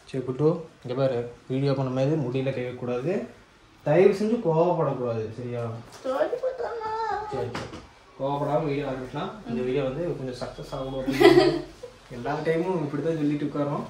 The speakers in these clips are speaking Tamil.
சரி குட்டு இங்கே பாரு வீடியோ பண்ணும்போது முடியல கேட்கக்கூடாது தயவு செஞ்சு கோவப்படக்கூடாது சரியா ஸ்டோரி போட்டோம்னா சரி சரி கோவப்படாமல் வீடியோ ஆரம்பிக்கலாம் இந்த வீடியோ வந்து கொஞ்சம் சக்ஸஸ் ஆகணும் அப்படின்னு எல்லா டைமும் இப்படி தான் சொல்லிட்டு உட்காரோம்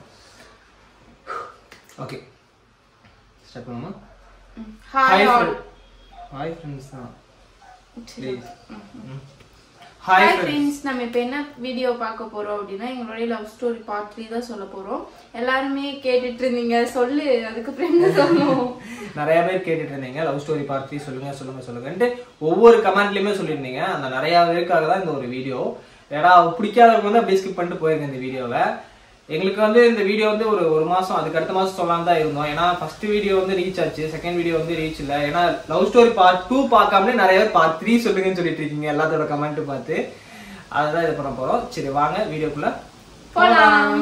ஓகே ஸ்டார்ட் பண்ணுமா ஹாய் ஆல் ஹாய் ஃப்ரெண்ட்ஸ் தான் ப்ளீஸ் ஹாய் ஹாய் ஃப்ரெண்ட்ஸ் நம்ம இப்போ என்ன வீடியோ பார்க்க போறோம் அப்படின்னா எங்களுடைய லவ் ஸ்டோரி பார்ட் த்ரீ தான் சொல்ல போறோம் எல்லாருமே கேட்டுட்டு இருந்தீங்க சொல்லு அதுக்கப்புறம் என்ன சொல்லணும் நிறைய பேர் கேட்டுட்டு இருந்தீங்க லவ் ஸ்டோரி பார்த்து சொல்லுங்க சொல்லுங்க சொல்லுங்கன்ட்டு ஒவ்வொரு கமெண்ட்லயுமே சொல்லியிருந்தீங்க அந்த நிறைய பேருக்காக தான் இந்த ஒரு வீடியோ ஏன்னா பிடிக்காதவங்க வந்து அப்படியே ஸ்கிப் பண்ணிட்டு போயிருங்க இந்த வீடியோவை எங்களுக்கு வந்து இந்த வீடியோ வந்து ஒரு ஒரு மாசம் அதுக்கு அடுத்த மாசம் சொல்லலாம் தான் இருந்தோம் ஏன்னா ஃபர்ஸ்ட் வீடியோ வந்து ரீச் ஆச்சு செகண்ட் வீடியோ வந்து ரீச் இல்லை ஏன்னா லவ் ஸ்டோரி பார்ட் டூ பார்க்காமலே நிறைய பேர் பார்ட் த்ரீ சொல்லுங்கன்னு சொல்லிட்டு இருக்கீங்க எல்லாத்தோட கமெண்ட் பார்த்து அதுதான் இது பண்ண போறோம் சரி வாங்க வீடியோக்குள்ள போலாம்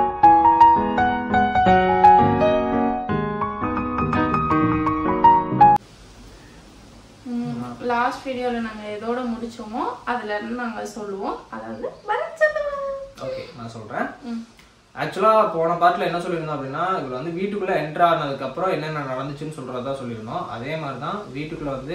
லாஸ்ட் வீடியோல நாங்க எதோட முடிச்சோமோ அதுல இருந்து நாங்க சொல்லுவோம் அதாவது வரைச்சது ஓகே நான் சொல்றேன் ம். ஆக்சுவலா போன பார்ட்ல என்ன சொல்லியிருந்தோம் அப்படின்னா இவர் வந்து வீட்டுக்குள்ள என்டர் ஆனதுக்கு அப்புறம் என்னென்ன நடந்துச்சுன்னு சொல்றதா சொல்லியிருந்தோம் அதே மாதிரி தான் வீட்டுக்குள்ள வந்து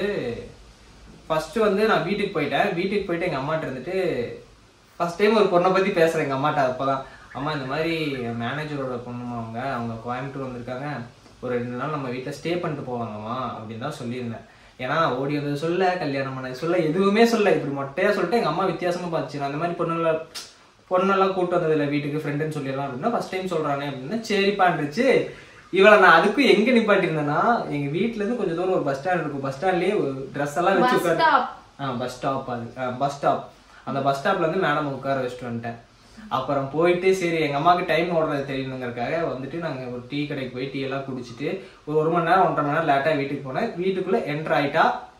ஃபர்ஸ்ட் வந்து நான் வீட்டுக்கு போயிட்டேன் வீட்டுக்கு போயிட்டு எங்க அம்மாட்ட இருந்துட்டு ஃபர்ஸ்ட் டைம் ஒரு பொண்ணை பத்தி பேசுறேன் எங்க அம்மாட்ட அப்பதான் அம்மா இந்த மாதிரி மேனேஜரோட பொண்ணுமா அவங்க அவங்க கோயம்புத்தூர் வந்திருக்காங்க ஒரு ரெண்டு நாள் நம்ம வீட்டில் ஸ்டே பண்ணிட்டு போவாங்கம்மா அப்படின்னு தான் சொல்லியிருந்தேன் ஏன்னா ஓடி வந்தது சொல்ல கல்யாணம் பண்ணது சொல்ல எதுவுமே சொல்ல இப்படி மொட்டையா சொல்லிட்டு எங்க அம்மா வித்தியாசமா பார்த்துச்சு நான் அந்த மாதிரி பொண்ணுங்களை பொண்ணெல்லாம் கூட்டு வந்தது இல்லை வீட்டுக்கு ஃப்ரெண்டுன்னு சொல்லிடலாம் அப்படின்னா ஃபர்ஸ்ட் டைம் சொல்றானே அப்படின்னா சரிப்பான்ருச்சு இவளை நான் அதுக்கும் எங்க நிப்பாட்டியிருந்தேன்னா எங்க வீட்ல இருந்து கொஞ்சம் தூரம் ஒரு பஸ் ஸ்டாண்ட் இருக்கும் பஸ் ஸ்டாண்ட்லயே ட்ரெஸ் எல்லாம் வச்சு Bus உட்காரு stop. ஆ பஸ் ஸ்டாப் அது பஸ் ஸ்டாப் அந்த பஸ் ஸ்டாப்ல இருந்து மேடம் உட்கார வச்சுட்டு வந்துட்டேன் அப்புறம் போயிட்டு சரி எங்க அம்மாவுக்கு டைம் ஓடுறது தெரியணுங்கிறதுக்காக வந்துட்டு நாங்க ஒரு டீ கடைக்கு போய் டீ எல்லாம் குடிச்சிட்டு ஒரு ஒரு மணி நேரம் ஒன்றரை மணி நேரம் லேட்டா வீட்டுக்கு போனேன் வீட்டுக்குள்ள என்டர் ஆயிட்டா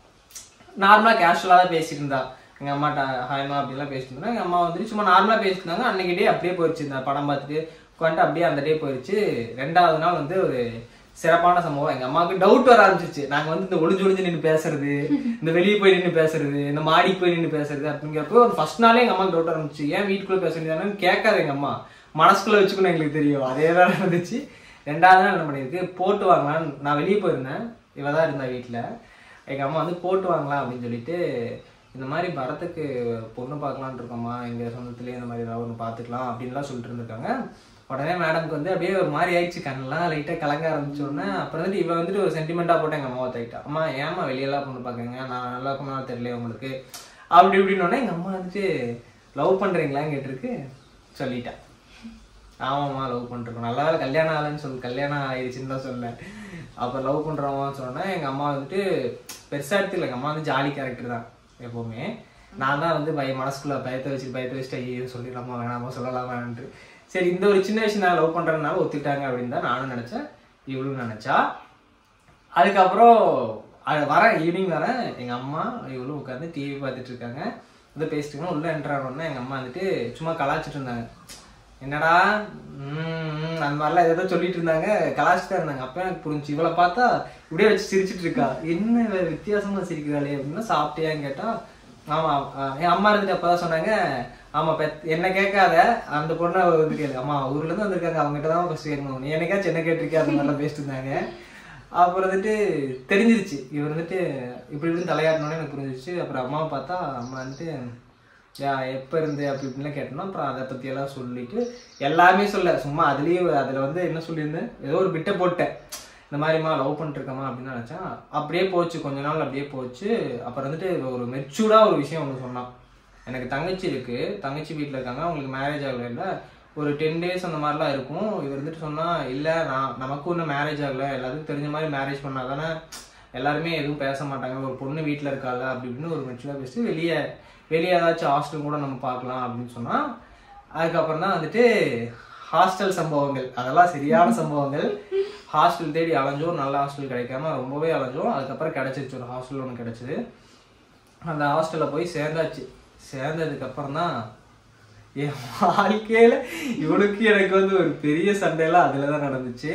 நார்மலா கேஷுவலா தான் பேசிட்டு இருந்தா எங்க அம்மாட்ட ஹாய்மா அப்படிலாம் பேசிட்டு இருந்தா எங்க அம்மா வந்துட்டு சும்மா நார்மலா பேசிட்டு இருந்தாங்க அன்னைக்கு டே அப்படியே போயிடுச்சு இந்த படம் பார்த்துட்டு உட்காந்துட்டு அப்படியே அந்த டே போயிடுச்சு ரெண்டாவது நாள் வந்து ஒரு சிறப்பான சம்பவம் எங்க அம்மாவுக்கு டவுட் வர ஆரம்பிச்சிச்சு நாங்க வந்து இந்த ஒளிஞ்சு ஒளிஞ்சு நின்று பேசுறது இந்த வெளியே போய் நின்று பேசுறது இந்த மாடிக்கு போய் நின்று பேசுறது அப்படிங்கிறப்போ ஒரு ஃபர்ஸ்ட் நாளே எங்க அம்மாவுக்கு டவுட் ஆரம்பிச்சு ஏன் வீட்டுக்குள்ள பேச வேண்டியதானு கேட்காது எங்க அம்மா மனசுக்குள்ள வச்சுக்கணும் எங்களுக்கு தெரியும் அதே தான் நடந்துச்சு ரெண்டாவது நாள் என்ன பண்ணிருக்கு போட்டு வாங்கலாம்னு நான் வெளியே போயிருந்தேன் இவ தான் இருந்தா வீட்டுல எங்க அம்மா வந்து போட்டு வாங்கலாம் அப்படின்னு சொல்லிட்டு இந்த மாதிரி பரத்துக்கு பொண்ணு பார்க்கலான்னு இருக்கோம்மா எங்க சொந்தத்திலேயே இந்த மாதிரி ஏதாவது ஒன்று பார்த்துக்கலாம் அப்படின்லாம் சொல்லிட்டு இருந்திருக்காங்க உடனே மேடம்க்கு வந்து அப்படியே ஒரு மாதிரி ஆயிடுச்சு கண்ணெல்லாம் லைட்டாக கலங்க ஆரம்பிச்ச உடனே அப்புறம் வந்துட்டு இவ வந்துட்டு ஒரு சென்டிமெண்ட்டாக போட்டு எங்கள் அம்மாவை தைட்டா அம்மா ஏம்மா வெளியெல்லாம் பொண்ணு பார்க்குறீங்க நான் நல்லா இருக்குமா தெரியல உங்களுக்கு அப்படி இப்படின்னு உடனே எங்கள் அம்மா வந்துட்டு லவ் பண்ணுறீங்களான்னு கேட்டிருக்கு சொல்லிட்டேன் ஆமாம்மா லவ் பண்ணிருக்கோம் நல்லா வேளை கல்யாணம் ஆகலைன்னு சொல்லு கல்யாணம் ஆயிடுச்சுன்னு தான் சொன்னேன் அப்போ லவ் பண்ணுறவங்கன்னு சொன்னேன் எங்கள் அம்மா வந்துட்டு பெருசாக எடுத்துக்கல எங்கள் அம்மா வந்து ஜாலி கேரக்டர் தான் எப்போவுமே நான் தான் வந்து பய மனசுக்குள்ள பயத்தை வச்சு பயத்தை வச்சுட்டு ஐயோ சொல்லிடலாமா வேணாமா சொல்லலாமான்ட்டு சரி இந்த ஒரு சின்ன விஷயம் நான் லவ் பண்ணுறதுனால ஒத்துக்கிட்டாங்க அப்படின்னு தான் நானும் நினச்சேன் இவளும் நினச்சா அதுக்கப்புறம் அது வரேன் ஈவினிங் வரேன் எங்கள் அம்மா இவளும் உட்காந்து டிவி பார்த்துட்டு இருக்காங்க வந்து பேசிட்டு இருக்கோம். உள்ள என்டர் ஆனோடனே எங்கள் அம்மா வந்துட்டு சும்மா கலாச்சிட்டு இருந்தாங்க என்னடா ம், ம், அந்த மாதிரிலாம் ஏதோ சொல்லிட்டு இருந்தாங்க கலாச்சிட்டா இருந்தாங்க அப்போ எனக்கு புரிஞ்சு இவளை பார்த்தா இப்படியே வச்சு சிரிச்சிட்டு இருக்கா என்ன இவ வித்தியாசமா சிரிக்கிறாளே அப்படின்னா சாப்பிட்டியான்னு கேட்டா ஆமா அஹ் என் அம்மா இருந்துட்டு அப்பதான் சொன்னாங்க ஆமா பெத் என்ன கேட்காத அந்த பொண்ணை வந்து கேளு அம்மா ஊர்ல இருந்து வந்திருக்காங்க அவங்ககிட்ட தான் ஃபர்ஸ்ட் கேட்கணும் நீ என்னைக்காச்சும் என்ன கேட்டிருக்கியா அந்த மாதிரிலாம் பேசிட்டு இருந்தாங்க அப்புறம் வந்துட்டு தெரிஞ்சிருச்சு இவர் வந்துட்டு இப்படி இப்படி தலையாட்டினோடனே எனக்கு புரிஞ்சிருச்சு அப்புறம் அம்மாவை பார்த்தா அம்மா வந்துட்டு யா எப்போ இருந்து அப்படி இப்படிலாம் கேட்டோம்னா அப்புறம் அதை பத்தி எல்லாம் சொல்லிட்டு எல்லாமே சொல்ல சும்மா அதுலயே அதுல வந்து என்ன சொல்லியிருந்தேன் ஏதோ ஒரு பிட்டை போட்டேன் இந்த மாதிரிமா லவ் பண்ணிருக்கமா அப்படின்னு நினைச்சேன் அப்படியே போச்சு கொஞ்ச நாள் அப்படியே போச்சு அப்புறம் வந்துட்டு ஒரு மெச்சூர்டா ஒரு விஷயம் ஒன்று சொன்னான் எனக்கு தங்கச்சி இருக்கு தங்கச்சி வீட்டில் இருக்காங்க அவங்களுக்கு மேரேஜ் ஆகல இல்லை ஒரு டென் டேஸ் அந்த மாதிரிலாம் இருக்கும் இவர் வந்துட்டு சொன்னா இல்லை நான் நமக்கும் இன்னும் மேரேஜ் ஆகல எல்லாத்துக்கும் தெரிஞ்ச மாதிரி மேரேஜ் பண்ணா தானே எல்லாருமே எதுவும் பேச மாட்டாங்க ஒரு பொண்ணு வீட்டில் இருக்கால அப்படி இப்படின்னு ஒரு மெச்சூராக பேசிட்டு வெளியே வெளியே ஏதாச்சும் ஹாஸ்டல் கூட நம்ம பார்க்கலாம் அப்படின்னு சொன்னா அதுக்கப்புறம் தான் வந்துட்டு ஹாஸ்டல் சம்பவங்கள் அதெல்லாம் சரியான சம்பவங்கள் ஹாஸ்டல் தேடி அலைஞ்சோம் நல்ல ஹாஸ்டல் கிடைக்காம ரொம்பவே அலைஞ்சோம் அதுக்கப்புறம் கிடைச்சிருச்சு ஒரு ஹாஸ்டல் ஒன்று கிடைச்சது அந்த ஹாஸ்டலில் போய் சேர்ந்தாச்சு சேர்ந்ததுக்கு அப்புறம் தான் என் வாழ்க்கையில இவனுக்கு எனக்கு வந்து ஒரு பெரிய சண்டையெல்லாம் அதில் தான் நடந்துச்சு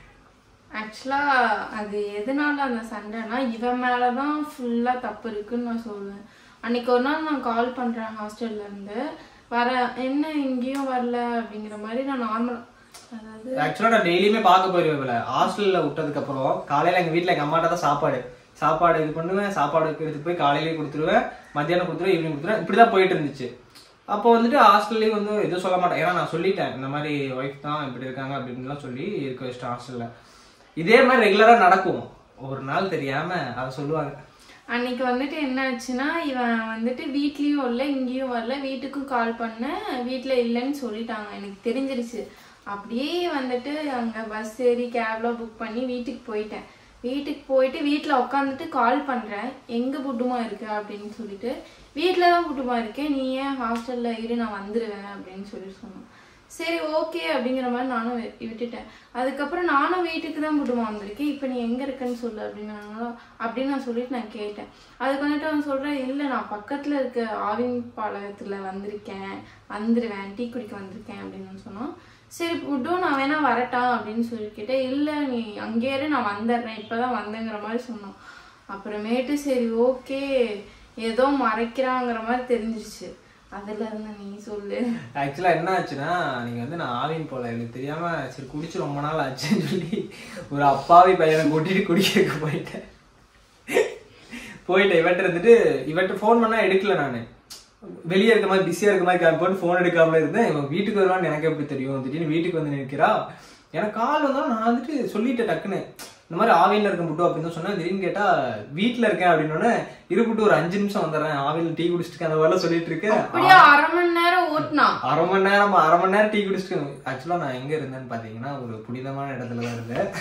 ஆக்சுவலா அது எதனால அந்த சண்டைனா இவன் மேலதான் ஃபுல்லா தப்பு இருக்குன்னு நான் சொல்லுவேன் அன்னைக்கு ஒரு நாள் நான் கால் பண்றேன் ஹாஸ்டல்ல இருந்து வர என்ன எங்கேயும் வரல அப்படிங்கிற மாதிரி நான் நார்மல் அதாவது ஆக்சுவலா நான் டெய்லியுமே பார்க்க போயிருவேன் இவளை ஹாஸ்டல்ல விட்டதுக்கு அப்புறம் காலையில எங்க வீட்ல எங்க அம்மாட்ட தான் சாப்பாடு சாப்பாடு இது பண்ணுவேன் சாப்பாடு எடுத்து போய் காலையிலேயே கொடுத்துருவேன் மத்தியானம் கொடுத்துருவேன் ஈவினிங் கொடுத்துருவேன் இப்படிதான் போயிட்டு இருந்துச்சு அப்போ வந்துட்டு ஹாஸ்டல்லையும் வந்து எதுவும் சொல்ல மாட்டேன் ஏன்னா நான் சொல்லிட்டேன் இந்த மாதிரி ஒய்ஃப் தான் இப்படி இருக்காங்க அப்படின்லாம் சொல்லி இருக்க வச்சிட்டேன் ஹாஸ்டல்ல இதே மாதிரி ரெகுலரா நடக்கும் ஒரு நாள் தெரியாம அதை சொல்லுவாங்க அன்னைக்கு வந்துட்டு என்ன ஆச்சுன்னா இவன் வந்துட்டு வீட்லயும் வரல இங்கேயும் வரல வீட்டுக்கும் கால் பண்ணேன் வீட்ல இல்லைன்னு சொல்லிட்டாங்க எனக்கு தெரிஞ்சிருச்சு அப்படியே வந்துட்டு அங்க பஸ் ஏறி கேப்ல புக் பண்ணி வீட்டுக்கு போயிட்டேன் வீட்டுக்கு போயிட்டு வீட்ல உட்காந்துட்டு கால் பண்றேன் எங்க புட்டுமா இருக்க அப்படின்னு சொல்லிட்டு வீட்ல தான் புட்டுமா இருக்கேன் நீ ஏன் ஹாஸ்டல்ல இரு நான் வந்துடுவேன் அப்படின்னு சொல்லி சொன்னான் சரி ஓகே அப்படிங்கிற மாதிரி நானும் வி- விட்டுட்டேன் அதுக்கப்புறம் நானும் வீட்டுக்கு தான் புட்டுமா வந்திருக்கேன் இப்போ நீ எங்க இருக்கன்னு சொல்லு அப்படின்னாங்களோ அப்படின்னு நான் சொல்லிட்டு நான் கேட்டேன் அதுக்கு வந்துட்டு அவன் சொல்றேன் இல்லை நான் பக்கத்துல இருக்க ஆவின் பாளையத்துல வந்திருக்கேன் வந்துருவேன் டீ குடிக்க வந்திருக்கேன் அப்படின்னு சொன்னான் சரி புட்டு நான் வேணா வரட்டா அப்படின்னு சொல்லி கேட்டேன் இல்லை நீ அங்கேயே இரு, நான் வந்துடுறேன் இப்பதான் வந்தேங்கிற மாதிரி சொன்னான் அப்புறமேட்டு சரி ஓகே ஏதோ மறைக்கிறாங்கிற மாதிரி தெரிஞ்சிருச்சு அதுல இருந்து நீ சொல்லு ஆக்சுவலா என்ன ஆச்சுன்னா நீங்க வந்து நான் ஆவின் போல எனக்கு தெரியாம சரி குடிச்சு ரொம்ப நாள் ஆச்சுன்னு சொல்லி ஒரு அப்பாவி பையனை கூட்டிட்டு குடிக்க போயிட்டேன் போயிட்டேன் இவன்ட்டு இருந்துட்டு இவன்ட்டு ஃபோன் பண்ணா எடுக்கல நானு வெளியே இருக்க மாதிரி பிஸியா இருக்க மாதிரி கால் போட்டு ஃபோன் எடுக்காம இருந்தேன் இவன் வீட்டுக்கு வருவான்னு எனக்கு எப்படி தெரியும் திடீர்னு வீட்டுக்கு வந்து நிற்கிறா எனக்கு கால் வந்தாலும் நான் வந்துட்டு சொல்லிட்டேன் டக்குன்னு இந்த மாதிரி ஆவியில் இருக்க முட்டு அப்படின்னு தான் சொன்னேன் திடீர்னு கேட்டா வீட்டுல இருக்கேன் அப்படின்னு இருப்பிட்டு ஒரு அஞ்சு நிமிஷம் வந்துடுறேன் ஆவியில் டீ குடிச்சிட்டு அந்த மாதிரிலாம் சொல்லிட்டு இருக்கேன் அப்படியே அரை மணி நேரம் ஓட்டினான் அரை மணி நேரம் அரை மணி நேரம் டீ குடிச்சிட்டு ஆக்சுவலா நான் எங்க இருந்தேன்னு பாத்தீங்கன்னா ஒரு புனிதமான இடத்துல தான் இருந்தேன்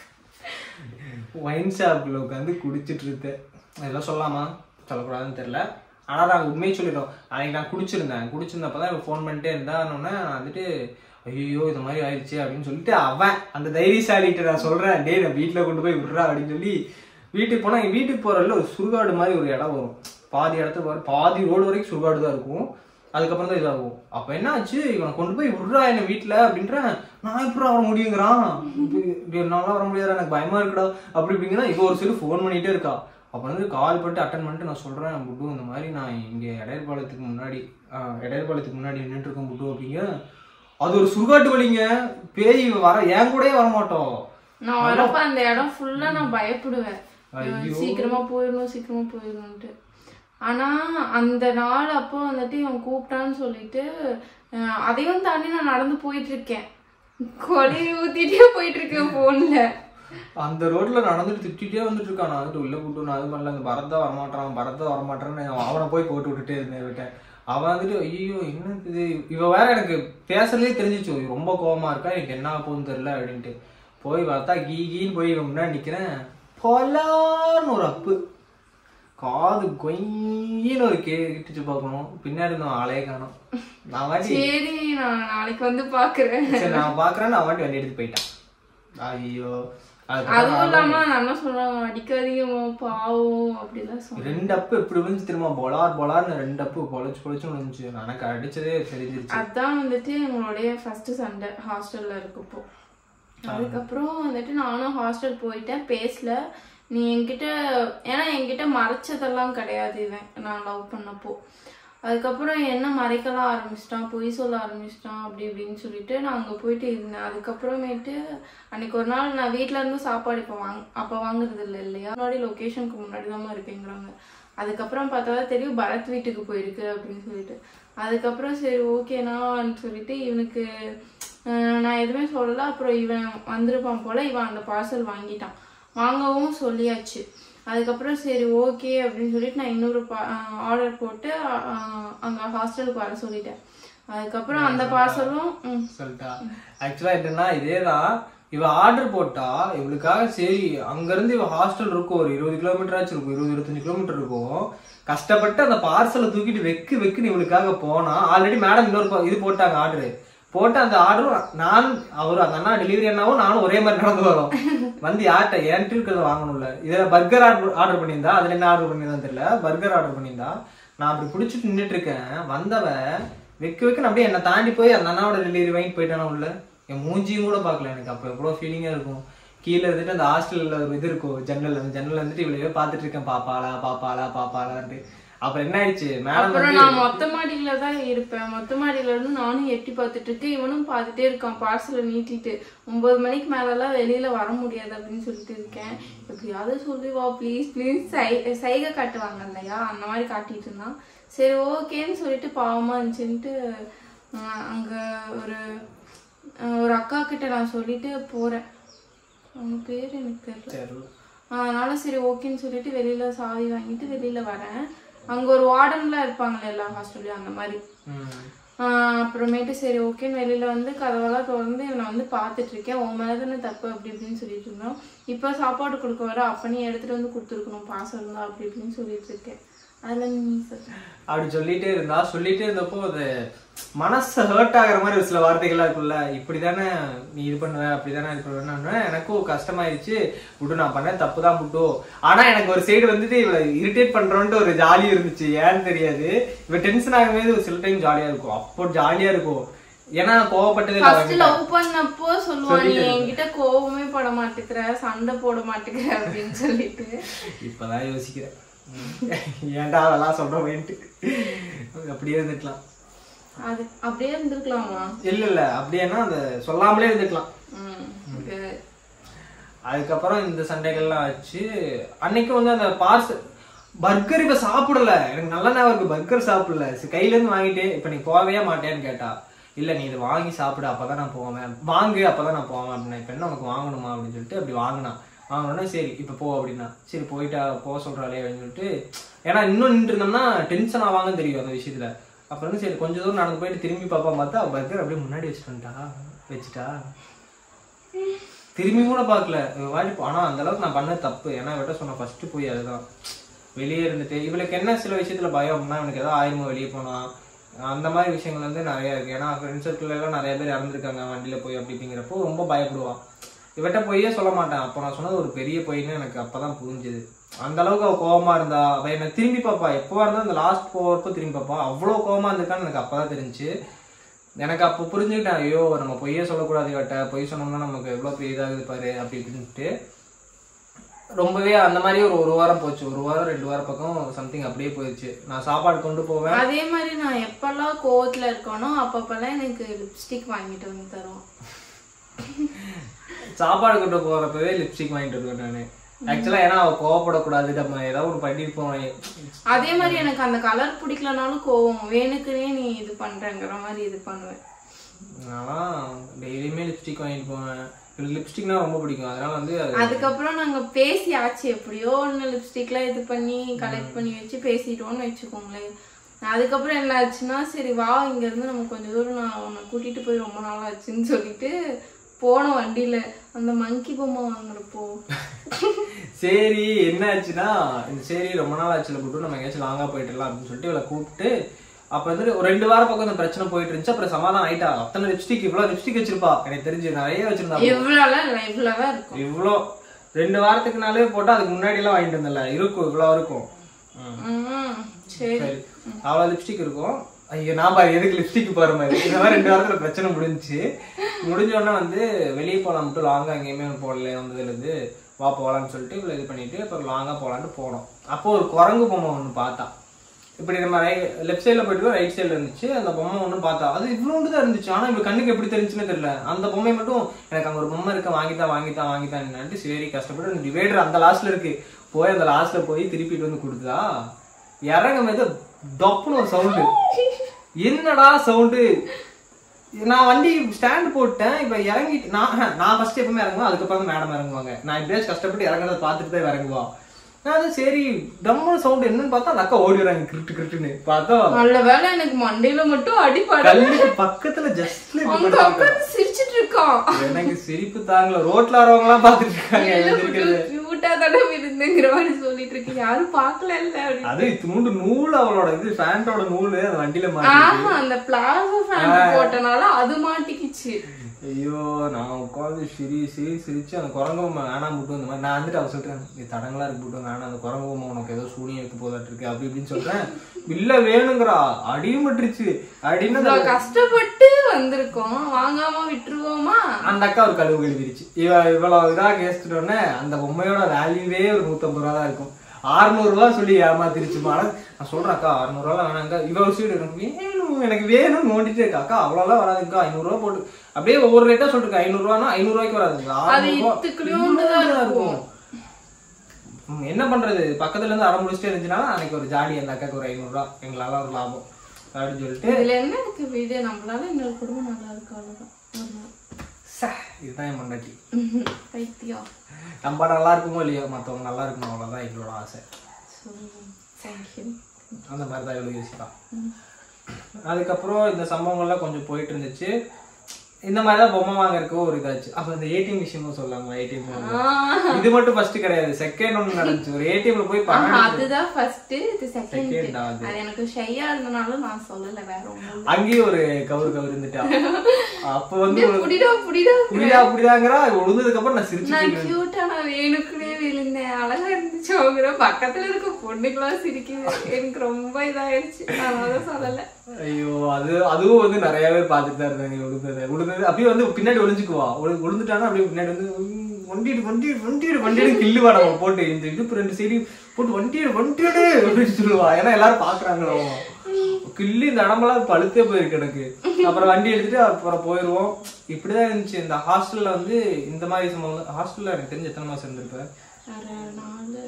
ஒயின் ஷாப்ல உட்காந்து குடிச்சிட்டு இருந்தேன் அதெல்லாம் சொல்லலாமா சொல்லக்கூடாதுன்னு தெரியல ஆனா நான் உண்மையை சொல்லிடுறோம் அன்னைக்கு நான் குடிச்சிருந்தேன் குடிச்சிருந்தப்பதான் ஃபோன் பண்ணிட்டே இருந்தான்னு நான் வந்துட்டு ஐயோ இது மாதிரி ஆயிடுச்சு அப்படின்னு சொல்லிட்டு அவன் அந்த தைரியசாலிகிட்ட நான் சொல்றேன் டேய் நான் வீட்டுல கொண்டு போய் விடுறா அப்படின்னு சொல்லி வீட்டுக்கு போனா எங்க வீட்டுக்கு போறதுல ஒரு சுடுகாடு மாதிரி ஒரு இடம் வரும் பாதி இடத்துக்கு வரும் பாதி ரோடு வரைக்கும் சுடுகாடு தான் இருக்கும் அதுக்கப்புறம் தான் இதாகும் அப்ப என்ன ஆச்சு இவனை கொண்டு போய் விடுறா என்ன வீட்டுல அப்படின்ற நான் எப்படி வர முடியுங்கிறான் இப்படி- இப்படி என்னால வர முடியாது எனக்கு பயமா இருக்குடா அப்படி இப்படிங்கன்னா இப்போ ஒரு சில ஃபோன் பண்ணிட்டே இருக்கா அப்ப வந்து கால் பண்ணிட்டு அட்டன் பண்ணிட்டு நான் சொல்றேன் புட்டு இந்த மாதிரி நான் இங்க இடையர்பாளையத்துக்கு முன்னாடி ஆஹ், இடையர்பாளையத்துக்கு முன்னாடி நின்றுட்டு இருக்கேன் புட்டு அப்படிங்க அது ஒரு சுடுகாட்டு வழிங்க பேய் வர என் கூடயே வரமாட்டோம் நான் வரப்ப அந்த இடம் ஃபுல்லா நான் பயப்படுவேன் சீக்கிரமா போயிடணும் சீக்கிரமா போயிடணும்ட்டு ஆனா அந்த நாள் அப்போ வந்துட்டு இவன் கூப்பிட்டான்னு சொல்லிட்டு அஹ், அதையும் தாண்டி நான் நடந்து போயிட்டு இருக்கேன் கொலையை ஊத்திட்டே போயிட்டு இருக்கேன் போன்ல அந்த ரோட்ல நடந்துட்டு திட்டிட்டே வந்துட்டு இருக்கான் நான் வந்துட்டு உள்ள கூட்டு நான் அது பண்ணல அந்த பரதா வரமாட்டான் பரதா வரமாட்டான்னு அவனை போய் போட்டு விட்டுட்டே இருந்தேன் விட்டேன் அவன் வந்துட்டு ஐயோ என்ன இது இவ வேற எனக்கு பேசுறதே தெரிஞ்சிச்சு இவ ரொம்ப கோவமா இருக்கா எனக்கு என்ன போகுதுன்னு தெரியல அப்படின்ட்டு போய் பார்த்தா கீ கீன்னு போய் இவன் முன்னாடி நிக்கிறேன் பொலான்னு ஒரு அப்பு காது கொய்யின்னு ஒரு கே கிட்டுச்சு பார்க்கணும் பின்னாடி இருந்த ஆளையே காணும் நான் வாட்டி சரி நான் நாளைக்கு வந்து பாக்குறேன் சரி நான் பாக்குறேன் நான் வாட்டி வண்டி எடுத்து போயிட்டேன் ஐயோ அதுக்கப்புறம் அதுவும் இல்லாம நான் என்ன சொல்றாங்க அடிக்காதீங்கம்மா பாவம் அப்படிலாம் சொன்னேன் ரெண்டு அப்பு எப்படி விழுந்துச்சு தெரியுமா பொலார் பொலார்னு ரெண்டு அப்பு பொழைச்சு பொழைச்சு விழுந்துச்சு எனக்கு அடிச்சதே தெரிஞ்சிருச்சு அதான் வந்துட்டு எங்களுடைய ஃபர்ஸ்ட் சண்டை ஹாஸ்டல்ல இருக்கப்போ அதுக்கப்புறம் வந்துட்டு நானும் ஹாஸ்டல் போயிட்டேன் பேசல நீ என்கிட்ட ஏன்னா என்கிட்ட மறைச்சதெல்லாம் கிடையாது இவன் நான் லவ் பண்ணப்போ அதுக்கப்புறம் என்ன மறைக்கலாம் ஆரம்பிச்சிட்டான் பொய் சொல்ல ஆரம்பிச்சிட்டான் அப்படி இப்படின்னு சொல்லிட்டு நான் அங்கே போயிட்டு இருந்தேன் அதுக்கப்புறமேட்டு அன்னைக்கு ஒரு நாள் நான் வீட்ல இருந்து சாப்பாடு இப்போ வாங்க அப்போ வாங்குறது இல்லை இல்லையா முன்னாடி லொக்கேஷனுக்கு முன்னாடி தான் இருக்கேங்கிறாங்க அதுக்கப்புறம் பார்த்தா தான் தெரியும் பரத் வீட்டுக்கு போயிருக்கு அப்படின்னு சொல்லிட்டு அதுக்கப்புறம் சரி ஓகேனான்னு சொல்லிட்டு இவனுக்கு அஹ், நான் எதுவுமே சொல்லல அப்புறம் இவன் வந்திருப்பான் போல இவன் அந்த பார்சல் வாங்கிட்டான் வாங்கவும் சொல்லியாச்சு அதுக்கப்புறம் சரி ஓகே அப்படின்னு சொல்லிட்டு நான் இன்னொரு ஆர்டர் போட்டு அஹ், அங்க ஹாஸ்டலுக்கு வர சொல்லிட்டேன் அதுக்கப்புறம் அந்த பார்சலும் சொல்லிட்டா ஆக்சுவலா என்னன்னா இதேதான் இவ ஆர்டர் போட்டா இவளுக்காக சரி அங்க இருந்து இவ ஹாஸ்டல் இருக்கும் ஒரு இருபது கிலோமீட்டர் ஆச்சு இருக்கும் இருபது இருபத்தஞ்சு கிலோமீட்டர் இருக்கும் கஷ்டப்பட்டு அந்த பார்சலை தூக்கிட்டு வெக்கு வெக்குன்னு இவளுக்காக போனா ஆல்ரெடி மேடம் இன்னொரு பா- இது போட்டாங்க ஆர்டர் போட்டு அந்த ஆர்டரும் நான் அவர் அந்த அண்ணா டெலிவரி அண்ணாவும் நானும் ஒரே மாதிரி நடந்து வரோம் வந்து யார்கிட்ட என்கிட்ட இருக்கிறத வாங்கணும்ல இதுல பர்கர் ஆர்டர் ஆர்டர் பண்ணியிருந்தா அதுல என்ன ஆர்டர் பண்ணியிருந்தா தெரியல பர்கர் ஆர்டர் பண்ணியிருந்தா நான் அப்படி பிடிச்சிட்டு நின்னுட்டு இருக்கேன் வந்தவ வெக்க வெக்க அப்படியே என்னை தாண்டி போய் அந்த அண்ணாவோட டெலிவரி வாங்கி போயிட்டானா உள்ள என் மூஞ்சியும் கூட பார்க்கல எனக்கு அப்போ எவ்வளோ ஃபீலிங்கா இருக்கும் கீழே இருந்துட்டு அந்த ஹாஸ்டல்ல ஒரு இது இருக்கும் ஜன்னல் அந்த ஜன்னல் வந்துட்டு இவ்வளவே பார்த்துட்டு இருக்கேன் பாப்பாளா பாப்பாளா பாப்பாளான்ட்டு அப்புறம் என்ன ஆயிடுச்சு மேடம் அப்புறம் நான் மொத்த மாடியில தான் இருப்பேன் மொத்த மாடியில இருந்து நானும் எட்டி பார்த்துட்டு இருக்கேன் இவனும் பார்த்துட்டே இருக்கான் பார்சலை நீட்டிட்டு ஒன்பது மணிக்கு மேலலாம் வெளியில வர முடியாது அப்படின்னு சொல்லிட்டு இருக்கேன் எப்படியாவது சொல்லி வா ப்ளீஸ் ப்ளீஸ் சை சைகை காட்டுவாங்க இல்லையா அந்த மாதிரி காட்டிட்டு இருந்தான் சரி ஓகேன்னு சொல்லிட்டு பாவமா இருந்துச்சுன்ட்டு ஆஹ் அங்க ஒரு ஆஹ் ஒரு அக்கா கிட்ட நான் சொல்லிட்டு போறேன் அவங்க பேர் எனக்கு தெரியல சரி. அதனால சரி ஓகேன்னு சொல்லிட்டு வெளியில சாவி வாங்கிட்டு வெளியில வரேன் அங்க ஒரு வார்டன்லாம் இருப்பாங்களே எல்லா ஹாஸ்டல்லையும் அந்த மாதிரி ம். ஆஹ் அப்புறமேட்டு சரி ஓகேன்னு வெளியில வந்து கதவெல்லாம் திறந்து இவனை வந்து பார்த்துட்டு இருக்கேன் உன் மேலே தானே தப்பு அப்படி இப்படின்னு சொல்லிட்டு இருந்தோம் இப்போ சாப்பாடு கொடுக்க வர அப்ப நீ எடுத்துட்டு வந்து கொடுத்துருக்கணும் பாசம் இருந்தா அப்படி இப்படின்னு சொல்லிட்டு இருக்கேன் அதுல நீ சொல்லு. அப்படி சொல்லிட்டே இருந்தா சொல்லிட்டே இருந்தப்போ அது மனசு ஹர்ட் ஆகுற மாதிரி ஒரு சில வார்த்தைகள்லாம் இருக்குல்ல இப்படிதானே நீ இது பண்ணுவ அப்படிதானே இது பண்ணுவேன்னு எனக்கும் கஷ்டமாயிருச்சு விட்டு நான் பண்ணேன் தப்பு தான் புட்டோ ஆனா எனக்கு ஒரு சைடு வந்துட்டு இவளை இரிட்டேட் பண்றோன்ட்டு ஒரு ஜாலி இருந்துச்சு ஏன்னு தெரியாது இவ டென்ஷன் ஆகும்போது ஒரு சில டைம் ஜாலியா இருக்கும் அப்போ ஜாலியா இருக்கும் ஏன்னா கோவப்பட்டது இல்ல ஃபர்ஸ்ட் லவ் பண்ணப்போ சொல்லுவான் நீ என்கிட்ட கோவமே பட மாட்டேங்கிற சண்டை போட மாட்டேங்கிற அப்படின்னு சொல்லிட்டு இப்பதான் யோசிக்கிறேன் ஏன்டா அதெல்லாம் சொல்றேன்ட்டு அப்படியே இருந்துக்கலாம் அது அப்படியே இருந்திருக்கலாமா இல்ல இல்ல அப்படியேன்னா அந்த சொல்லாமலே இருந்துக்கலாம் ம் good. அதுக்கப்புறம் இந்த சண்டைகள்லாம் வச்சு அன்னைக்கு வந்து அந்த பார்சல் பர்கர் இப்ப சாப்பிடல எனக்கு நல்ல ஞாபகம் இருக்கு பர்கர் சாப்பிடல சரி, கையில இருந்து வாங்கிட்டு இப்ப நீ போகவே மாட்டேன்னு கேட்டா இல்ல நீ இது வாங்கி சாப்பிடு அப்பதான் நான் போவேன் வாங்கு அப்பதான் நான் போவேன் அப்படின்னா இப்ப என்ன உனக்கு வாங்கணுமா அப்படின்னு சொல்லிட்டு அப்படி வாங்கினான் வாங்கினோடனே சரி இப்ப போ அப்படின்னா சரி போயிட்டா போக சொல்றாளே அப்படின்னு சொல்லிட்டு ஏன்னா இன்னும் நின்று இருந்தோம்னா டென்ஷன் ஆவாங்கன்னு தெரியும் அந்த விஷயத்துல அப்புறம் வந்து சரி கொஞ்ச தூரம் நடந்து போயிட்டு திரும்பி பாப்பா பார்த்தா பர்கர் அப்படியே முன்னாடி வச்சுட்டு வந்துட்டா வச்சுட்டா திரும்பி கூட பார்க்கல இவ வாட்டி போ- ஆனா அந்த அளவுக்கு நான் பண்ணது தப்பு ஏன்னா இவட்ட சொன்ன ஃபர்ஸ்ட் போய் அதுதான் வெளியே இருந்துட்டு இவளுக்கு என்ன சில விஷயத்துல பயம் அப்படின்னா எனக்கு ஏதாவது ஆயிருமோ வெளியே போனா அந்த மாதிரி விஷயங்கள் வந்து நிறைய இருக்கு ஏன்னா ஃப்ரெண்ட் சர்க்கிள் எல்லாம் நிறைய பேர் இறந்துருக்காங்க வண்டியில போய் அப்படி அப்படிங்கிறப்போ ரொம்ப பயப்படுவான் இவட்ட பொய்யே சொல்ல மாட்டேன் அப்போ நான் சொன்னது ஒரு பெரிய பொய்ன்னு எனக்கு அப்பதான் புரிஞ்சுது அந்த அளவுக்கு அவ கோவமா இருந்தா அவ என்ன திரும்பி பாப்பா எப்பவா இருந்தா அந்த லாஸ்ட் போறப்போ திரும்பி பாப்பா அவ்வளவு கோவமா இருந்திருக்கான்னு எனக்கு அப்பதான் தெரிஞ்சுச்சு எனக்கு அப்போ புரிஞ்சுக்கிட்டேன் ஐயோ நம்ம பொய்யே சொல்லக்கூடாது இவட்ட பொய் சொன்னோம்னா நமக்கு எவ்வளோ பெரிய இதாகுது பாரு அப்படி இப்படின்ட்டு ரொம்பவே அந்த மாதிரி ஒரு ஒரு வாரம் போச்சு ஒரு வாரம் ரெண்டு வாரம் பக்கம் சம்திங் அப்படியே போயிடுச்சு நான் சாப்பாடு கொண்டு போவேன் அதே மாதிரி நான் எப்பெல்லாம் கோவத்துல இருக்கேனோ அப்பப்பெல்லாம் எனக்கு லிப்ஸ்டிக் வாங்கிட்டு வந்து தரும் சாப்பாடு கொண்டு போறப்பவே லிப்ஸ்டிக் வாங்கிட்டு வருவேன் நானு ஆக்சுவலா ஏன்னா அவ கோவப்படக்கூடாது நம்ம ஏதாவது ஒன்று பண்ணிருப்போம் அதே மாதிரி எனக்கு அந்த கலர் பிடிக்கலனாலும் கோவம் வேணுக்குனே நீ இது பண்றங்கிற மாதிரி இது பண்ணுவேன் நான் டெய்லியுமே லிப்ஸ்டிக் வாங்கிட்டு போவேன் எனக்கு லிப்ஸ்டிக்னா ரொம்ப பிடிக்கும் அதனால வந்து அது அதுக்கப்புறம் நாங்க பேசியாச்சு எப்படியோ ஒன்று லிப்ஸ்டிக்லாம் இது பண்ணி கலெக்ட் பண்ணி வச்சு பேசிட்டோம்னு வச்சுக்கோங்களேன் அதுக்கப்புறம் என்ன ஆச்சுன்னா சரி வா இங்க இருந்து நம்ம கொஞ்சம் தூரம் நான் உன்னை கூட்டிட்டு போய் ரொம்ப நாள் ஆச்சுன்னு சொல்லிட்டு போனோம் வண்டியில அந்த மங்கி பொம்மை வாங்குறப்போ சரி என்ன ஆச்சுன்னா இந்த சரி ரொம்ப நாள் ஆச்சுல கூப்பிட்டு நம்ம எங்கேயாச்சும் லாங்கா போயிட்டுலாம் அப்படின்னு சொல்லிட்டு இவளை கூப்பிட்டு அப்ப வந்து ஒரு ரெண்டு வாரம் பக்கம் இந்த பிரச்சனை போயிட்டு இருந்துச்சு அப்புறம் சமாதானம் ஆயிட்டா அத்தனை லிப்ஸ்டிக் இவ்வளவு லிப்ஸ்டிக் வச்சிருப்பா எனக்கு தெரிஞ்சு நிறைய வச்சிருந்தா இவ்வளோலாம் இல்லை இவ்வளோதான் இருக்கும் இவ்வளோ ரெண்டு வாரத்துக்குனாலே போட்டா அதுக்கு முன்னாடி எல்லாம் வாங்கிட்டு வந்தல இருக்கும் இவ்வளவு இருக்கும் ம். ம், சரி சரி அவ்வளவு லிப்ஸ்டிக் இருக்கும் ஐயோ நான் பாரு எதுக்கு லிப்ஸ்டிக் போற மாதிரி இந்த மாதிரி ரெண்டு வாரத்துல பிரச்சனை முடிஞ்சுச்சு முடிஞ்ச உடனே வந்து வெளியே போலாம் மட்டும் லாங்கா எங்கேயுமே போடல வந்ததுல இருந்து வா போலாம்னு சொல்லிட்டு இவ்வளவு இது பண்ணிட்டு அப்புறம் லாங்கா போலான்ட்டு போனோம் அப்போ ஒரு குரங்கு பொம்மை ஒண்ணு பார்த்தா இப்படி நம்ம லெஃப்ட் சைடுல போயிட்டு ரைட் சைடுல இருந்துச்சு அந்த பொம்மை ஒண்ணு பார்த்தா அது இவ்வளோண்டு தான் இருந்துச்சு ஆனா இவ கண்ணுக்கு எப்படி தெரிஞ்சுன்னு தெரியல அந்த பொம்மை மட்டும் எனக்கு அங்க ஒரு பொம்மை இருக்க வாங்கித்தா வாங்கித்தா வாங்கித்தான்ட்டு சரி கஷ்டப்பட்டு அந்த டிவைடர் அந்த லாஸ்ட்ல இருக்கு போய் அந்த லாஸ்ட்ல போய் திருப்பிட்டு வந்து கொடுத்தா இறங்கும் போது டொப்புன்னு ஒரு சவுண்டு என்னடா சவுண்டு நான் வண்டி ஸ்டாண்ட் போட்டேன் இப்ப இறங்கிட்டு நான் நான் ஃபர்ஸ்ட் எப்பவுமே இறங்குவேன் அதுக்கப்புறம் மேடம் இறங்குவாங்க நான் எப்படியாச்சும் கஷ்டப்பட்டு இறங்குறத பார்த்துட்டு தான் இறங்குவா நான் அது சரி டம்மு சவுண்ட் என்னன்னு பார்த்தா அந்த அக்கா ஓடி வராங்க கிரிட்டு கிரிட்டுன்னு பார்த்தா நல்ல வேளை எனக்கு மண்டையில மட்டும் அடிப்படை கல்லுக்கு பக்கத்துல ஜஸ்ட்ல அவங்க அப்பா சிரிச்சிட்டு இருக்கான் எனக்கு சிரிப்பு தாங்கல ரோட்ல வரவங்க எல்லாம் பாத்துட்டு இருக்காங்க எழுந்திருக்கிறது கியூட்டா தானே இருந்துங்கிற மாதிரி சொல்லிட்டு இருக்கு யாரும் பாக்கல இல்ல அப்படின்னு. அது இத்தினூண்டு நூல் அவளோட இது ஃபேண்டோட நூல் அந்த வண்டியில மாட்டி ஆஹா அந்த பிளாசோ ஃபேண்ட் போட்டனால அது மாட்டிக்கிச்சு ஐயோ நான் உட்காந்து சிரி சிரி சிரிச்சு அந்த குரங்கு பொம்மை வேணாம் போட்டு இந்த மாதிரி நான் வந்துட்டு அவ சொல்றேன் இது தடங்களா இருக்கு போட்டு வேணாம் அந்த குரங்கு பொம்மை உனக்கு ஏதோ சூனியம் வைக்க போதாட்டு இருக்கு அப்படி இப்படின்னு சொல்றேன் இல்ல வேணுங்கிறா அடியும் பட்டுருச்சு அடின்னு அந்த- இவ்வளவு கஷ்டப்பட்டு வந்திருக்கோம் வாங்காம விட்டுருவோமா அந்த அக்கா ஒரு கழுவு கழுவிருச்சு இவ இவ்வளவு இதா கேட்டுட்டோன்னே அந்த பொம்மையோட வேல்யூவே ஒரு நூத்தம்பது ரூபா தான் இருக்கும் 600 ரூபாய் சொல்லி ஏமாத்திருச்சுமா ஆனா நான் சொல்றேன் அக்கா 600 ரூபாய் வேணாங்க இவ ஒரு சீடு எனக்கு வேணும் எனக்கு வேணும் நோண்டிட்டே இருக்கா அக்கா அவ்வளோலாம் வராதுக்கா ஐநூறு ரூபாய் போட்டு அப்படியே ஒவ்வொரு ரேட்டா சொல்லிட்டு ஐநூறு ரூபானா ஐநூறு ரூபாய்க்கு வராதுங்க அது 600 ரூபாய் இத்துக்குள்ளூண்டு தான் இவ்வளவுதான் இருக்கும். ம், என்ன பண்றது பக்கத்துல இருந்து அரை முடிச்சுட்டே இருந்துச்சுன்னா அன்னைக்கு ஒரு ஜாடி அந்த அக்காக்கு ஒரு ஐநூறு ரூபாய் எங்களால ஒரு லாபம் அப்படின்னு சொல்லிட்டு இதுல என்ன இருக்கு வீடு நம்மளால இன்னொரு குடும்பம் நல்லா இருக்கு அவ்வளவுதான் ஒரு நாள். சே, இதுதான் என் மண்டாட்டி ம்ஹும். பைத்தியம் நம்ம நல்லா இருக்குமோ இல்லையோ மத்தவங்க நல்லா இருக்கணும் அவ்வளவுதான் எங்களோட ஆசை ஸோ தேங்க்யூ அந்த மாதிரி தான் இவ்வளோ யோசிப்பா அதுக்கப்புறம் இந்த சம்பவங்கள்லாம் கொஞ்சம் போயிட்டு இருந்துச்சு இந்த மாதிரி தான் பொம்மை வாங்குறதுக்கு ஒரு இதாச்சு அப்ப இந்த ஏடிஎம் விஷயமும் சொல்லாங்க ஏடிஎம் இது மட்டும் ஃபர்ஸ்ட் கிடையாது செகண்ட் ஒன்று நடந்துச்சு ஒரு ஏடிஎம்ல போய் பணம் அதுதான் ஃபர்ஸ்ட் இது செகண்ட் Second ஆ அது. அது எனக்கு ஷையா இருந்தனால நான் சொல்லல வேற ஒண்ணும் அங்கேயும் ஒரு கவுரு கவுரு இருந்துட்டா அப்ப வந்து இல்ல. புடிடா புடிடா புரியுதா அப்படிதாங்கிறா விழுந்ததுக்கு அப்புறம் நான் சிரிச்சு நான் கியூட்டா நான் வேணுக்குனே விழுந்தேன் அழகா இருந்துச்சு அவங்க பக்கத்துல இருக்க பொண்ணுக்கெல்லாம் சிரிக்குது எனக்கு ரொம்ப இதாயிருச்சு அதனால சொல்லல ஐயோ அது அதுவும் வந்து நிறைய பேர் பார்த்துட்டு தான் இருந்தாங்க விழுந்தது விழுந்தது அப்படியே வந்து பின்னாடி ஒளிஞ்சுக்குவா ஒளி- விழுந்துட்டானா அப்படியே பின்னாடி வந்து "உம், வண்டிடு வண்டிடு வண்டிடு வண்டிடு கில்லுவா நம்ம போட்டு இந்த இடுப்பு ரெண்டு சைடு போட்டு வண்டிடு வண்டிடு அப்படின்னு சொல்லுவா ஏன்னா எல்லாரும் பாக்குறாங்களோ கில்லி இந்த இடமெல்லாம் பழுத்தே போயிருக்கு எனக்கு அப்புறம் வண்டி எடுத்துட்டு அப்புறம் போயிடுவோம் இப்படிதான் இருந்துச்சு இந்த ஹாஸ்டல்ல வந்து இந்த மாதிரி சம்பவம் ஹாஸ்டல்ல எனக்கு தெரிஞ்சு எத்தனை மாசம் இருந்திருப்பேன் ஒரு நாலு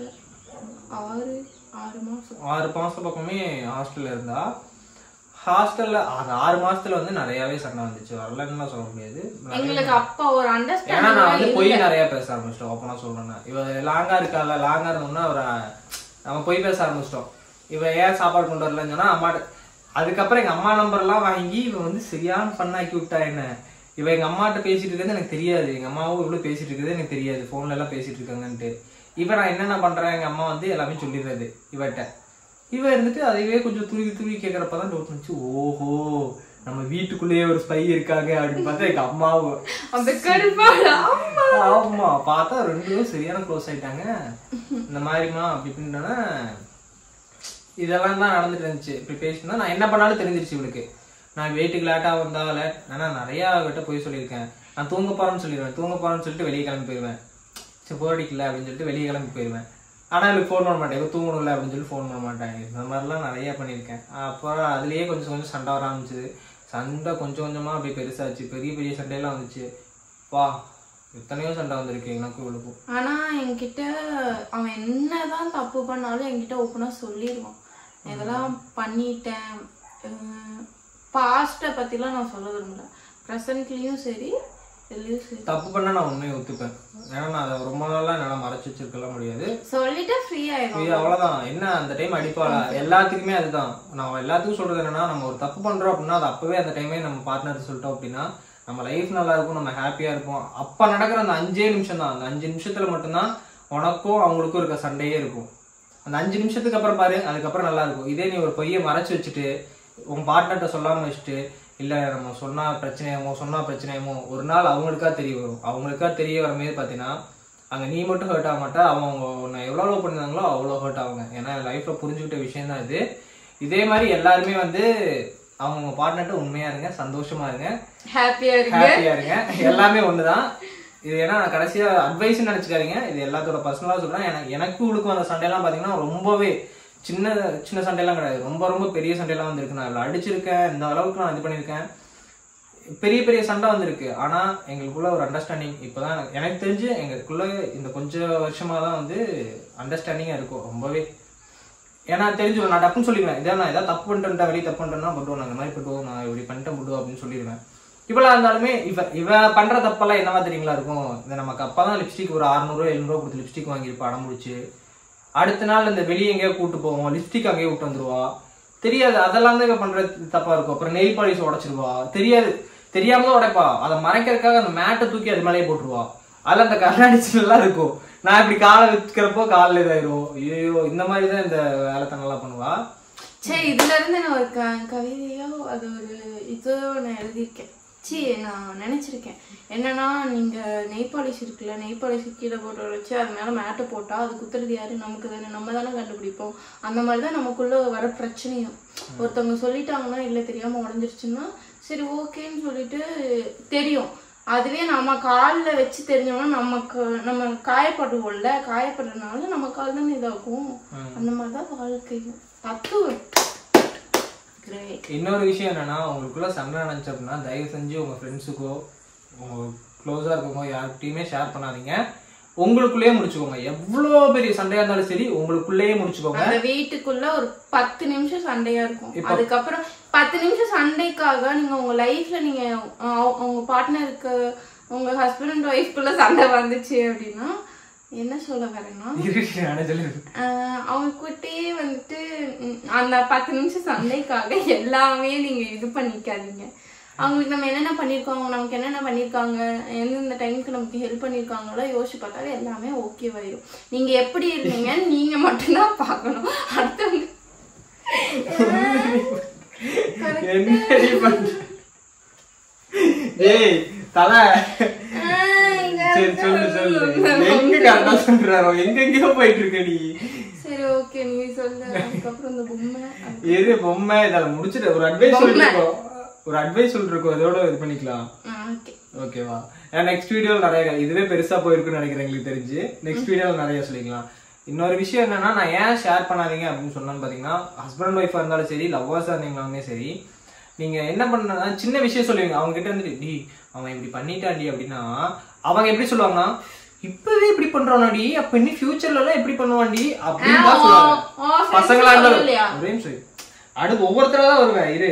ஆறு ஆறு மாசம் ஆறு மாசம் பக்கமே ஹாஸ்டல்ல இருந்தா ஹாஸ்டல்ல அந்த ஆறு மாசத்துல வந்து நிறையவே சண்டை வந்துச்சு வரலன்னு சொல்ல முடியாது எங்களுக்கு அப்பா ஒரு ஏன்னா நான் வந்து அண்டர்ஸ்டாண்டிங் பொய் நிறைய பேச ஆரம்பிச்சிட்டோம் அப்ப நான் சொல்றேன் இவ லாங்கா இருக்கால லாங்கா இருந்தோம்னா அவரை நம்ம பொய் பேச ஆரம்பிச்சிட்டோம் இவ ஏன் சாப்பாடு கொண்டு வரலன்னு சொன்னா அம்மாட்ட அதுக்கப்புறம் எங்க அம்மா நம்பர் எல்லாம் வாங்கி இவ வந்து சரியான பண்ணாக்கி விட்டா என்ன இவ எங்க அம்மாட்ட பேசிட்டு இருக்கிறது எனக்கு தெரியாது எங்க அம்மாவும் இவ்வளவு பேசிட்டு இருக்கிறது எனக்கு தெரியாது போன்ல எல்லாம் பேசிட்டு இருக்காங்கன்ட்டு இப்ப நான் என்னென்ன பண்றேன் எங்க அம்மா வந்து எல்லாமே சொல்லிடுறது இவட்ட இவ இருந்துட்டு அதையே கொஞ்சம் துருவி துருவி கேட்கறப்பதான் டவுட் வந்துச்சு ஓஹோ நம்ம வீட்டுக்குள்ளேயே ஒரு ஸ்பை இருக்காங்க அப்படின்னு பார்த்தா எங்க அம்மாவும் அந்த கருப்பாடா ஆமா பார்த்தா ரெண்டு பேரும் சரியான க்ளோஸ் ஆயிட்டாங்க இந்த மாதிரிமா அப்படி இப்படின்னா இதெல்லாம் தான் நடந்துட்டு இருந்துச்சு இப்படி பேசினா நான் என்ன பண்ணாலும் தெரிஞ்சிருச்சு இவளுக்கு நான் வீட்டுக்கு லேட்டா வந்தா லேட் நான் நிறைய கிட்ட போய் சொல்லியிருக்கேன் நான் தூங்க போறேன்னு சொல்லிடுவேன் தூங்க போறேன்னு சொல்லிட்டு வெளியே கிளம்பி போயிடுவேன் சரி போர் அடிக்கல அப்படின்னு சொல்லிட்டு வெளியே கிளம்பி போயிடுவேன் ஆனா எனக்கு ஃபோன் பண்ண மாட்டேன் இவ தூங்கணும்ல அப்படின்னு சொல்லி ஃபோன் பண்ண மாட்டாங்க இந்த மாதிரிலாம் நிறைய பண்ணியிருக்கேன் அப்புறம் அதுலயே கொஞ்சம் கொஞ்சம் சண்டை வர ஆரம்பிச்சது சண்டை கொஞ்சம் கொஞ்சமா அப்படியே பெருசாச்சு பெரிய பெரிய சண்டையெல்லாம் வந்துச்சு வா எத்தனையோ சண்டை வந்திருக்கு எனக்கும் இவளுக்கும் ஆனா என்கிட்ட அவன் என்னதான் தப்பு பண்ணாலும் என்கிட்ட ஓப்பனா சொல்லிடுவான் இதெல்லாம் பண்ணிட்டேன் பாஸ்ட பத்திலாம் நான் சொல்ல விரும்பல ப்ரெசன்ட்லயும் சரி இதுலயும் சரி தப்பு பண்ணா நான் உண்மையை ஒத்துப்பேன் ஏன்னா நான் அதை ரொம்ப நாளா என்னால மறைச்சு வச்சிருக்கலாம் முடியாது சொல்லிட்டு ஃப்ரீ ஆயிடும் இது அவ்வளவுதான் என்ன அந்த டைம் அடிப்பாளா எல்லாத்துக்குமே அதுதான் நான் எல்லாத்துக்கும் சொல்றது என்னன்னா நம்ம ஒரு தப்பு பண்றோம் அப்படின்னா அது அப்பவே அந்த டைமே நம்ம பார்ட்னர் சொல்லிட்டோம் அப்படின்னா நம்ம லைஃப் நல்லா இருக்கும் நம்ம ஹாப்பியா இருப்போம் அப்ப நடக்கிற அந்த அஞ்சே நிமிஷம் தான் அந்த அஞ்சு நிமிஷத்துல மட்டும்தான் உனக்கும் அவங்களுக்கும் இருக்க சண்டையே இருக்கும் அந்த அஞ்சு நிமிஷத்துக்கு அப்புறம் பாரு அதுக்கப்புறம் நல்லா இருக்கும் இதே நீ ஒரு பொய்யை மறைச்சு வச்சுட்டு உன் பார்ட்னர்கிட்ட சொல்லாம வச்சுட்டு இல்ல நம்ம சொன்னா பிரச்சனையாமோ சொன்னா பிரச்சனையாமோ ஒரு நாள் அவங்களுக்கா தெரிய வரும் அவங்களுக்கா தெரிய வர மாதிரி பாத்தீங்கன்னா அங்க நீ மட்டும் ஹர்ட் ஆக மாட்டா அவங்க அவங்க உன்னை எவ்வளவு லவ் பண்ணிருந்தாங்களோ அவ்வளோ ஹர்ட் ஆகுங்க ஏன்னா லைஃப்ல புரிஞ்சுக்கிட்ட விஷயம் தான் இது இதே மாதிரி எல்லாருமே வந்து அவங்க பார்ட்னர்கிட்ட உண்மையா இருங்க சந்தோஷமா இருங்க ஹாப்பியா இருக்கு ஹாப்பியா இருங்க எல்லாமே ஒண்ணுதான் இது ஏன்னா நான் கடைசியா அட்வைஸ் நினைச்சுக்காதீங்க இது எல்லாத்தோட பர்சனலா சொல்றேன் எனக்கு எனக்கு உழுக்கும் அந்த சண்டையெல்லாம் பாத்தீங்கன்னா ரொம்பவே சின்ன சின்ன சண்டையெல்லாம் கிடையாது ரொம்ப ரொம்ப பெரிய சண்டையெல்லாம் வந்திருக்கு நான் இவ்வளவு அடிச்சிருக்கேன் இந்த அளவுக்கு நான் இது பண்ணியிருக்கேன் பெரிய பெரிய சண்டை வந்திருக்கு ஆனா எங்களுக்குள்ள ஒரு அண்டர்ஸ்டாண்டிங் இப்பதான் எனக்கு- எனக்கு தெரிஞ்சு எங்களுக்குள்ள இந்த கொஞ்சம் வருஷமா தான் வந்து அண்டர்ஸ்டாண்டிங்கா இருக்கும் ரொம்பவே ஏன்னா தெரிஞ்சுடும் நான் டப்புன்னு சொல்லிடுவேன் இதான் நான் ஏதாவது தப்பு பண்ணிட்டேன் வெளியே தப்பு பண்ணிட்டேன்னா பட்டுவோம் நான் இந்த மாதிரி பட்டுவோம் நான் இப்படி பண்ணிட்டேன் பட்டுவோம் அப்படின்னு சொல்லிடுவேன் இவளா இருந்தாலுமே இவ இவ பண்ற தப்பெல்லாம் என்னவா தெரியுங்களா இருக்கும் இந்த நமக்கு அப்பா தான் லிப்ஸ்டிக் ஒரு அறுநூறுவா எழுநூறுவா கொடுத்து லிப்ஸ்டிக் வாங்கியிருப்பா அடம் முடிச்சு அடுத்த நாள் இந்த வெளியே எங்கேயோ கூட்டு போவோம் லிப்ஸ்டிக் அங்கேயே விட்டு வந்துருவா தெரியாது அதெல்லாம் தான் இவ பண்ற தப்பா இருக்கும் அப்புறம் நெயில் பாலிஷ் உடைச்சிருவா தெரியாது தெரியாம தான் உடைப்பா அதை மறைக்கிறதுக்காக அந்த மேட்டை தூக்கி அது மேலேயே போட்டுருவா அதுல அந்த கண்ணாடி எல்லாம் இருக்கும் நான் இப்படி காலை வச்சுக்கிறப்போ காலில் இதாயிரும் ஐயோ இந்த மாதிரி தான் இந்த வேலைத்தனெல்லாம் பண்ணுவா சரி இதுல இருந்து நான் ஒரு க- கவிதையோ அது ஒரு இதோ நான் எழுதியிருக்கேன் சி நான் நினைச்சிருக்கேன் என்னன்னா நீங்க நெய் பாலிஷ் இருக்குல்ல நெய் பாலிஷ் கீழே போட்டு வச்சு அது மேல மேட்டை போட்டா அது குத்துறது யாரு நமக்கு தானே நம்ம தானே கண்டுபிடிப்போம் அந்த மாதிரி தான் நமக்குள்ள வர பிரச்சனையும் ஒருத்தவங்க சொல்லிட்டாங்கன்னா இல்ல தெரியாம உடஞ்சிருச்சுன்னா சரி ஓகேன்னு சொல்லிட்டு தெரியும் அதுவே நம்ம கால்ல வச்சு தெரிஞ்சோம்னா நமக்கு நம்ம காயப்படுவோம்ல காயப்படுறதுனால நம்ம கால் தானே இதாகும் அந்த மாதிரிதான் வாழ்க்கை தத்துவம் கிரேட் இன்னொரு விஷயம் என்னன்னா உங்களுக்குள்ள சண்டை நினைச்சு அப்படின்னா தயவு செஞ்சு உங்க ஃப்ரெண்ட்ஸுக்கோ உங்க க்ளோஸா இருக்கவங்க யார்கிட்டயுமே ஷேர் பண்ணாதீங்க உங்களுக்குள்ளேயே முடிச்சுக்கோங்க எவ்வளோ பெரிய சண்டையா இருந்தாலும் சரி உங்களுக்குள்ளேயே முடிச்சுக்கோங்க அந்த வீட்டுக்குள்ள ஒரு பத்து நிமிஷம் சண்டையா இருக்கும் அதுக்கப்புறம் பத்து நிமிஷம் சண்டைக்காக நீங்க உங்க லைஃப்ல நீங்க அஹ், உங்க பார்ட்னருக்கு உங்க ஹஸ்பண்ட் அண்ட் ஒய்ஃப்குள்ள சண்டை வந்துச்சு அப்படின்னா என்ன சொல்ல வரேன்னா இருக்கு, நானே சொல்லிடுறேன். ஆஹ் அவங்க கிட்டயே வந்துட்டு ம், அந்த பத்து நிமிஷம் சண்டைக்காக எல்லாமே நீங்க இது பண்ணிக்காதீங்க அவங்களுக்கு நம்ம என்னென்ன பண்ணியிருக்கோம் அவங்க நமக்கு என்னென்ன பண்ணியிருக்காங்க எந்தெந்த டைமுக்கு நமக்கு ஹெல்ப் பண்ணியிருக்காங்களோ யோசிச்சு பார்த்தாலே எல்லாமே ஓகேவாயிரும் நீங்க எப்படி இருந்தீங்கன்னு நீங்க மட்டும்தான் பார்க்கணும் அடுத்தவங்க என்னடி பண்ற? ஏய் தலை ஆஹ் இங்க சரி சொல்லு சொல்லு எங்க கரெக்டா சொல்றாரோ எங்க எங்கேயோ போயிட்டு இருக்க நீ சரி ஓகே நீ சொல்லு அதுக்கப்புறம் இந்த பொம்மை எது பொம்மை இதெல்லாம் முடிச்சிட்டு ஒரு அட்வைஸ் சொல்லிருக்கோம் ஒரு அட்வைஸ் சொல்லிருக்கோம் இதோட இது பண்ணிக்கலாம் ஓகே ஓகேவா நெக்ஸ்ட் வீடியோல நிறைய இதுவே பெருசா போயிருக்குன்னு நினைக்கிறேன் எங்களுக்கு தெரிஞ்சு நெக்ஸ்ட் வீடியோல நிறைய சொல்லிக்கலாம் இன்னொரு விஷயம் என்னன்னா நான் ஏன் ஷேர் பண்ணாதீங்க அப்படின்னு சொன்னேன்னு பாத்தீங்கன்னா ஹஸ்பண்ட் ஒய்ஃபா இருந்தாலும் சரி லவ்வர்ஸா இருந்தீங்களாலுமே சரி நீங்க என்ன பண்ணா சின்ன விஷயம் சொல்லுவீங்க அவங்க கிட்ட வந்துட்டு டி அவன் இப்படி பண்ணிட்டான்டி அப்படின்னா அவங்க எப்படி சொல்லுவாங்கன்னா இப்பவே இப்படி பண்றானாடி அப்ப இன்னும் ஃபியூச்சர்ல எல்லாம் எப்படி பண்ணுவான்டி அப்படின்னு தான் சொல்லுவாங்க ஓ, friends பசங்களா இருந்தாலும் சொல்லலையா? ஒரே நிமிஷம் அடுத்து ஒவ்வொருத்தரா தான் வருவேன் இரு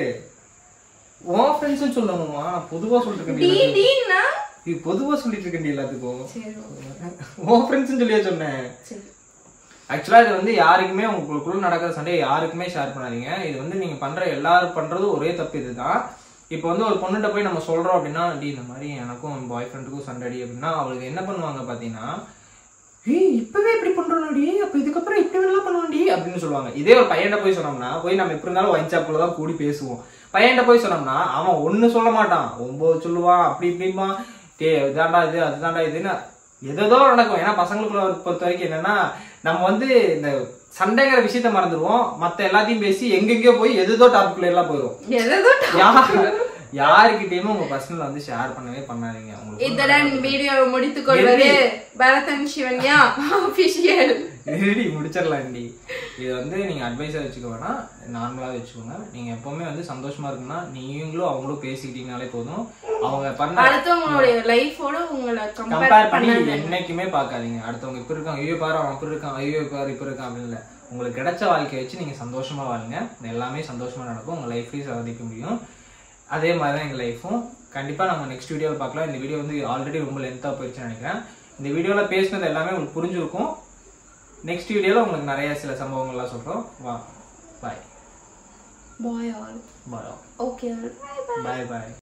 உன் ஃப்ரெண்ட்ஸ் சொல்லணுமா நான் பொதுவா சொல்லிட்டு டி இருக்கேன் டீன்னா இது பொதுவா சொல்லிட்டு இருக்கேன் எல்லாத்துக்கும் சரி உன் ஃப்ரெண்ட்ஸ் சொல்லியே சொன்னேன் சரி ஆக்சுவலா இது வந்து யாருக்குமே உங்களுக்குள்ள நடக்கிற சண்டையை யாருக்குமே ஷேர் பண்ணாதீங்க இது வந்து நீங்க பண்ற எல்லாரும் பண்றது ஒரே தப்பு இதுதான் இப்போ வந்து ஒரு பொண்ணுகிட்ட போய் நம்ம சொல்றோம் அப்படின்னா டி இந்த மாதிரி எனக்கும் என் பாய் ஃப்ரெண்டுக்கும் சண்டைடி அப்படின்னா அவளுக்கு என்ன பண்ணுவாங்க பாத்தீங்கன்னா ஏய் இப்பவே இப்படி பண்றோம்டி அப்ப இதுக்கப்புறம் இப்படி எல்லாம் பண்ணுவாண்டி அப்படின்னு சொல்லுவாங்க இதே ஒரு பையன்கிட்ட போய் சொன்னோம்னா போய் நம்ம எப்படி இருந்தாலும் ஒயின் ஷாப்ல தான் கூடி பேசுவோம் பையன்கிட்ட போய் சொன்னோம்னா அவன் ஒண்ணு சொல்ல மாட்டான் ஒன்பது சொல்லுவான் அப்படி இப்படிமா டே இதாண்டா இது அதுதாண்டா இதுன்னு எதோ நடக்கும் ஏன்னா பசங்களுக்குள்ள பொறுத்த வரைக்கும் என்னன்னா நம்ம வந்து இந்த சண்டைங்கிற விஷயத்த மறந்துடுவோம் மத்த எல்லாத்தையும் பேசி எங்கெங்கயோ போய் எதுதோ டாபிக்ல எல்லாம் போயிடும் எதோ யார் யாருக்கிட்டயுமே உங்க பர்சனல் வந்து ஷேர் பண்ணவே பண்ணாதீங்க உங்களுக்கு இத்துடன் வீடியோவை முடித்துக் கொள்வது பரதன் சிவன்யா அபிஷியல் ரெடி முடிச்சிடலாம்டி இது வந்து நீங்க அட்வைஸா வச்சுக்க வேணாம் நார்மலா வச்சுக்கோங்க நீங்க எப்பவுமே வந்து சந்தோஷமா இருக்குன்னா நீங்களும் அவங்களும் பேசிக்கிட்டீங்கனாலே போதும் அவங்க பண்ண அடுத்தவங்களுடைய லைஃபோட உங்களை கம்பேர் கம்பேர் பண்ணி பண்ண என்னைக்குமே பார்க்காதீங்க அடுத்தவங்க இப்ப இருக்காங்க ஐயோ பாரு அவன் அப்படி இருக்கான் ஐயோ பாரு இப்ப இருக்கான் அப்படின்னு இல்ல உங்களுக்கு கிடைச்ச வாழ்க்கையை வச்சு நீங்க சந்தோஷமா வாழுங்க எல்லாமே சந்தோஷமா நடக்கும் உங்க லைஃப்லயும் சாதிக்க முடியும் அதே மாதிரி தான் எங்க லைஃபும் கண்டிப்பா நம்ம நெக்ஸ்ட் வீடியோவில் பார்க்கலாம் இந்த வீடியோ வந்து ஆல்ரெடி ரொம்ப லென்த்தா போயிடுச்சுன்னு நினைக்கிறேன் இந்த வீடியோல பேசினது எல்லாமே உங்களுக்கு புரிஞ்சிருக்கும் நெக்ஸ்ட் வீடியோல உங்களுக்கு நிறைய சில சம்பவங்கள்லாம் சொல்றோம் வா bye bye all bye okay all bye பாய்